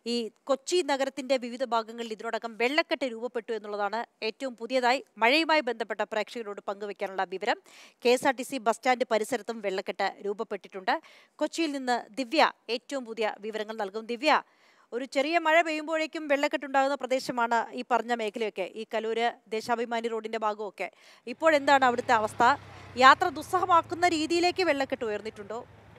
ഈ കൊച്ചി നഗരത്തിന്റെ വിവിധ ഭാഗങ്ങളിൽ ഇതിനോടകം വെള്ളക്കെട്ട് രൂപപ്പെട്ടു എന്നുള്ളതാണ് ഏറ്റവും പുതിയതായി മഴയുമായി ബന്ധപ്പെട്ട പ്രേക്ഷകരോട് പങ്കുവയ്ക്കാനുള്ള വിവരം K S R T C bus stand പരിസരത്തും വെള്ളക്കെട്ട് രൂപപ്പെട്ടിട്ടുണ്ട് കൊച്ചിയിൽ നിന്ന് ദിവ്യ ഏറ്റവും പുതിയ വിവരങ്ങൾ നൽകും ദിവ്യ ഒരു ചെറിയ മഴ പെയ്യുമ്പോഴേക്കും വെള്ളക്കെട്ടുണ്ടാകുന്ന പ്രദേശമാണ് ഈ പറഞ്ഞ മേഖലയൊക്കെ ഈ കലൂര് ദേശാഭിമാനി റോഡിന്റെ ഭാഗമൊക്കെ ഇപ്പോഴെന്താണ് അവിടുത്തെ അവസ്ഥ യാത്ര ദുസ്സഹമാക്കുന്ന രീതിയിലേക്ക് വെള്ളക്കെട്ട് ഉയർന്നിട്ടുണ്ടോ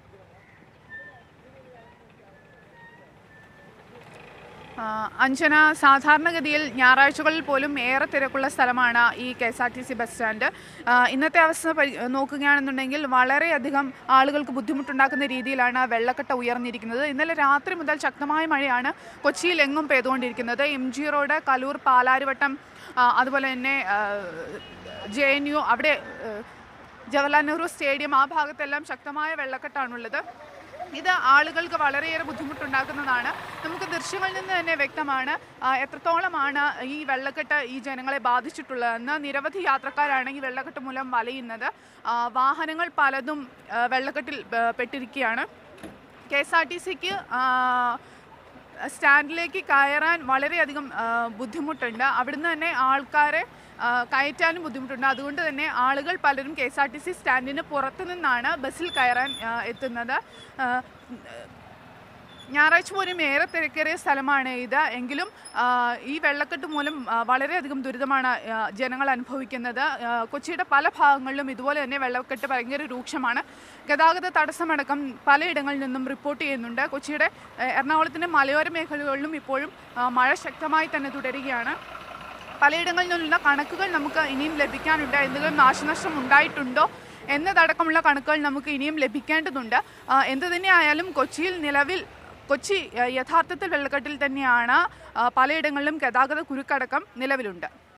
ആ, അഞ്ജന സാധാരണഗതിയിൽ ഞായറാഴ്ചകളിൽ പോലും ഏറെ തിരക്കുള്ള സ്ഥലമാണ് ഈ K S R T C bus stand ആ, ഇന്നത്തെ അവസ്ഥ പരി- നോക്കുകയാണെന്നുണ്ടെങ്കിൽ വളരെയധികം ആളുകൾക്ക് ബുദ്ധിമുട്ടുണ്ടാക്കുന്ന രീതിയിലാണ് വെള്ളക്കെട്ട് ഉയർന്നിരിക്കുന്നത് ഇന്നലെ രാത്രി മുതൽ ശക്തമായ മഴയാണ് കൊച്ചിയിൽ എങ്ങും പെയ്തുകൊണ്ടിരിക്കുന്നത് M G road Kaloor Palarivattom ആ, അതുപോലെ തന്നെ ജെ എൻ യു അവിടെ ആ, ജവഹർലാൽ നെഹ്റു സ്റ്റേഡിയം ആ ഭാഗത്തെല്ലാം ശക്തമായ വെള്ളക്കെട്ടാണുള്ളത് ഇത് ആളുകൾക്ക് വളരെയേറെ ബുദ്ധിമുട്ടുണ്ടാക്കുന്നതാണ് നമുക്ക് ദൃശ്യങ്ങളിൽ നിന്ന് തന്നെ വ്യക്തമാണ് ആ, എത്രത്തോളമാണ് ഈ വെള്ളക്കെട്ട് ഈ ജനങ്ങളെ ബാധിച്ചിട്ടുള്ളതെന്ന് നിരവധി യാത്രക്കാരാണ് ഈ വെള്ളക്കെട്ട് മൂലം വലയുന്നത് ആ, വാഹനങ്ങൾ പലതും ആ, വെള്ളക്കെട്ടിൽ ആ, പെട്ടിരിക്കുകയാണ് കെ എസ് ആർ ടി സിക്ക് സ്റ്റാൻഡിലേക്ക് കയറാൻ വളരെയധികം ആ, ബുദ്ധിമുട്ടുണ്ട് അവിടുന്ന് തന്നെ ആൾക്കാരെ ആ, കയറ്റാനും ബുദ്ധിമുട്ടുണ്ട് അതുകൊണ്ട് തന്നെ ആളുകൾ പലരും K S R T C സ്റ്റാൻഡിന് പുറത്തു നിന്നാണ് ബസ്സിൽ കയറാൻ ആ, എത്തുന്നത് ആ, ഞായറാഴ്ച പോലും ഏറെ തിരക്കേറിയ സ്ഥലമാണ് ഇത് എങ്കിലും ആ, ഈ വെള്ളക്കെട്ട് മൂലം ആ, വളരെയധികം ദുരിതമാണ് ആ, ജനങ്ങൾ അനുഭവിക്കുന്നത് ആ, കൊച്ചിയുടെ പല ഭാഗങ്ങളിലും ഇതുപോലെ തന്നെ വെള്ളക്കെട്ട് ഭയങ്കര രൂക്ഷമാണ് ഗതാഗത തടസ്സമടക്കം പലയിടങ്ങളിൽ നിന്നും റിപ്പോർട്ട് ചെയ്യുന്നുണ്ട് കൊച്ചിയുടെ ആ, എറണാകുളത്തിൻ്റെ മലയോര മേഖലകളിലും ഇപ്പോഴും ആ, മഴ ശക്തമായി തന്നെ തുടരുകയാണ് പലയിടങ്ങളിൽ നിന്നുള്ള കണക്കുകൾ നമുക്ക് ഇനിയും ലഭിക്കാനുണ്ട് എന്തെങ്കിലും നാശനഷ്ടം ഉണ്ടായിട്ടുണ്ടോ എന്നതടക്കമുള്ള കണക്കുകൾ നമുക്ക് ഇനിയും ലഭിക്കേണ്ടതുണ്ട് ആ, എന്ത് തന്നെയായാലും കൊച്ചിയിൽ നിലവിൽ കൊച്ചി ആ, യഥാർത്ഥത്തിൽ വെള്ളക്കെട്ടിൽ തന്നെയാണ് ആ, പലയിടങ്ങളിലും ഗതാഗത കുരുക്കടക്കം നിലവിലുണ്ട്